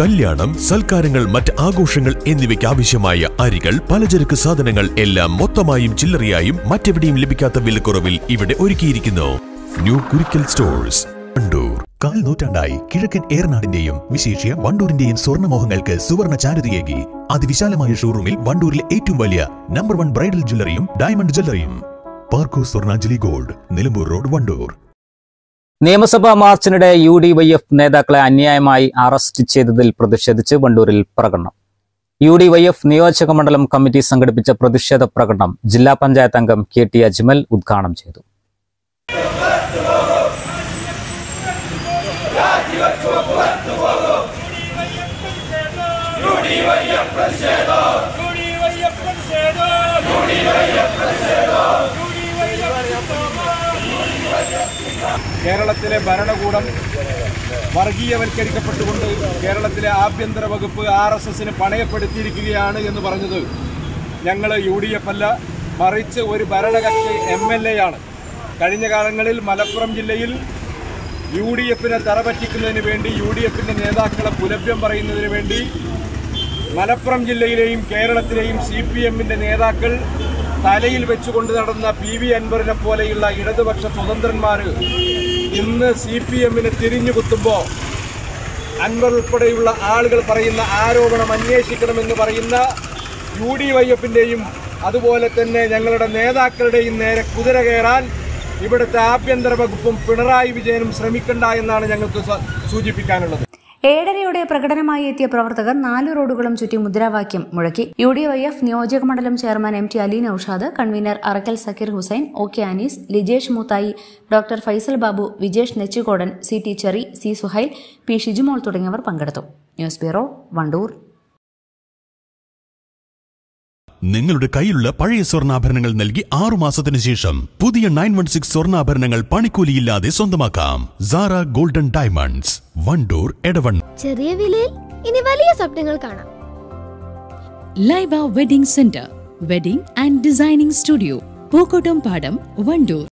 കല്യാണം സൽക്കാരങ്ങൾ മറ്റ് ആഘോഷങ്ങൾ എന്നിവയ്ക്ക് ആവശ്യമായ അരികൾ പലചരക്ക് സാധനങ്ങൾ എല്ലാം മൊത്തമായും ചില്ലറയായും മറ്റെവിടെയും ലഭിക്കാത്ത വിലക്കുറവിൽ ഇവിടെ ഒരുക്കിയിരിക്കുന്നു ന്യൂ കുരിക്കൽ സ്റ്റോഴ്സ് വണ്ടൂർ കാൽ നൂറ്റാണ്ടായി കിഴക്കൻ ഏറനാടിന്റെയും വിശേഷ്യ വണ്ടൂരിന്റെയും സ്വർണ്ണമോഹങ്ങൾക്ക് സുവർണ ചാരുതയേകി അതിവിശാലമായ ഷോറൂമിൽ വണ്ടൂരിലെ ഏറ്റവും വലിയ നമ്പർ വൺ ബ്രൈഡൽ ജ്വല്ലറിയും ഡയമണ്ട് ജ്വല്ലറിയും പാർക്കോ സ്വർണാഞ്ജലി ഗോൾഡ് നിലമ്പൂർ റോഡ് വണ്ടൂർ നിയമസഭാ മാർച്ചിനിടെ യു ഡി വൈ എഫ് നേതാക്കളെ അന്യായമായി അറസ്റ്റ് ചെയ്തതിൽ പ്രതിഷേധിച്ച് വണ്ടൂരിൽ പ്രകടനം യു ഡി വൈ എഫ് നിയോജക മണ്ഡലം കമ്മിറ്റി സംഘടിപ്പിച്ച പ്രതിഷേധ പ്രകടനം ജില്ലാ പഞ്ചായത്ത് അംഗം കെ ടി അജ്മൽ ഉദ്ഘാടനം ചെയ്തു കേരളത്തിലെ ഭരണകൂടം വർഗീയവൽക്കരിക്കപ്പെട്ടുകൊണ്ട് കേരളത്തിലെ ആഭ്യന്തര വകുപ്പ് ആർ എസ് എസിന് പണയപ്പെടുത്തിയിരിക്കുകയാണ് എന്ന് പറഞ്ഞത് ഞങ്ങൾ യു ഡി എഫ് അല്ല മറിച്ച് ഒരു ഭരണകക്ഷി എം എൽ എ ആണ് കഴിഞ്ഞ കാലങ്ങളിൽ മലപ്പുറം ജില്ലയിൽ യു ഡി എഫിനെ തറപറ്റിക്കുന്നതിന് വേണ്ടി യു ഡി എഫിൻ്റെ നേതാക്കളെ പുലഭ്യം പറയുന്നതിന് വേണ്ടി മലപ്പുറം ജില്ലയിലെയും കേരളത്തിലെയും സി പി എമ്മിൻ്റെ നേതാക്കൾ തലയിൽ വെച്ചുകൊണ്ട് നടന്ന പി വി അൻവറിനെ പോലെയുള്ള ഇടതുപക്ഷ സ്വതന്ത്രന്മാർ ഇന്ന് സി പി എമ്മിന് തിരിഞ്ഞു കുത്തുമ്പോൾ അൻവർ ഉൾപ്പെടെയുള്ള ആളുകൾ പറയുന്ന ആരോപണം അന്വേഷിക്കണമെന്ന് പറയുന്ന യു ഡി വൈ എഫിൻ്റെയും അതുപോലെ തന്നെ ഞങ്ങളുടെ നേതാക്കളുടെയും നേരെ കുതിര കയറാൻ ഇവിടുത്തെ ആഭ്യന്തര വകുപ്പും പിണറായി വിജയനും ശ്രമിക്കണ്ട എന്നാണ് ഞങ്ങൾക്ക് സ- സൂചിപ്പിക്കാനുള്ളത് ഏഴരയോടെ പ്രകടനമായി എത്തിയ പ്രവർത്തകർ നാല് റോഡുകളും ചുറ്റി മുദ്രാവാക്യം മുഴക്കി യു ഡി വൈ എഫ് നിയോജക മണ്ഡലം chairman M T Ali Naushad convenor Arakkal Zakir Hussain O K Anees Lijesh Moothayi doctor Faisal Babu Vijesh Nechukodan C T Cheri C Suhail P Shijumol തുടങ്ങിയവർ പങ്കെടുത്തു ന്യൂസ് ബ്യൂറോ വണ്ടൂർ നിങ്ങളുടെ കയ്യിലുള്ള പഴയ സ്വർണ്ണാഭരണങ്ങൾ നൽകി ആറു മാസത്തിന് ശേഷം പുതിയ നയൻ വൺ സിക്സ് സ്വർണ്ണാഭരണങ്ങൾ പണിക്കൂലിയില്ലാതെ സ്വന്തമാക്കാം സാറ ഗോൾഡൻ ഡയമണ്ട്സ് വണ്ടൂർ എടവണ്ണ ചെറിയ വിലയിൽ ഇനി വലിയ സ്വപ്നങ്ങൾ കാണാം Laiba wedding centre wedding and designing studio Pookkottumpadam Wandoor